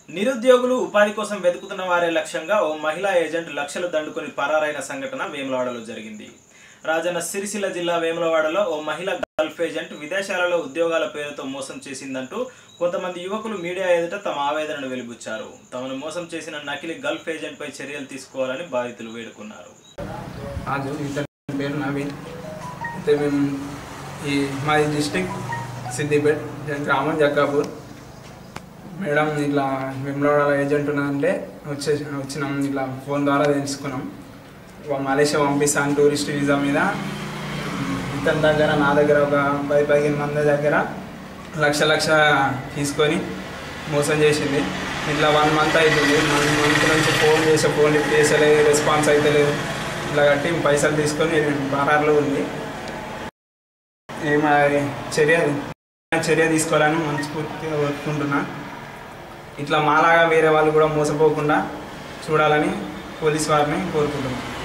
నిరుద్యోగులు ఉపాధి కోసం వెతుకుతున్న వారే లక్ష్యంగా ఓ మహిళా ఏజెంట్ లక్షలు దండుకొని పరారైన సంఘటన వేములవాడలో జరిగింది రాజన్న సిరిసిల్ల జిల్లా వేములవాడలో ఓ మహిళ గల్ఫ్ ఏజెంట్ విదేశాలలో ఉద్యోగాల పేరుతో మోసం చేసిందంటూ కొంతమంది యువకులు మీడియా ఎదుట తమ ఆవేదనను వెలిబుచ్చారు తమను మోసం చేసిన నకిలీ గల్ఫ్ ఏజెంట్ పై చర్యలు తీసుకోవాలని బాధితులు వేడుకున్నారు రాజు ఇతని పేరు నవీన్ అయితే మేము ఈ మాది డిస్టిక్ సిద్దిపేట్ గ్రామం జక్కాపూర్ మేడం ఇట్లా వెమ్లవాడ ఏజెంట్ ఉన్నదంటే వచ్చే వచ్చినాం ఇట్లా ఫోన్ ద్వారా తెలుసుకున్నాం వా- మలేషియా పంపిస్తాను టూరిస్ట్ వీసా మీద ఇతని దగ్గర నా దగ్గర ఒక పది పదిహేను మంది దగ్గర లక్ష లక్ష తీసుకొని మోసం చేసింది ఇట్లా వన్ మంత్ అవుతుంది వన్ మంత్ నుంచి ఫోన్ చేసే ఫోన్ లిఫ్ట్ చేసలేదు రెస్పాన్స్ అయితే లేదు ఇట్లా కట్టి పైసలు తీసుకొని బరార్లో ఉంది ఏమ చర్య చర్య తీసుకోవాలని మనస్ఫూర్తిగా కోరుకుంటున్నా ఇట్లా మాలాగా వేరే వాళ్ళు కూడా మోసపోకుండా చూడాలని పోలీస్ వారిని కోరుకుంటున్నాను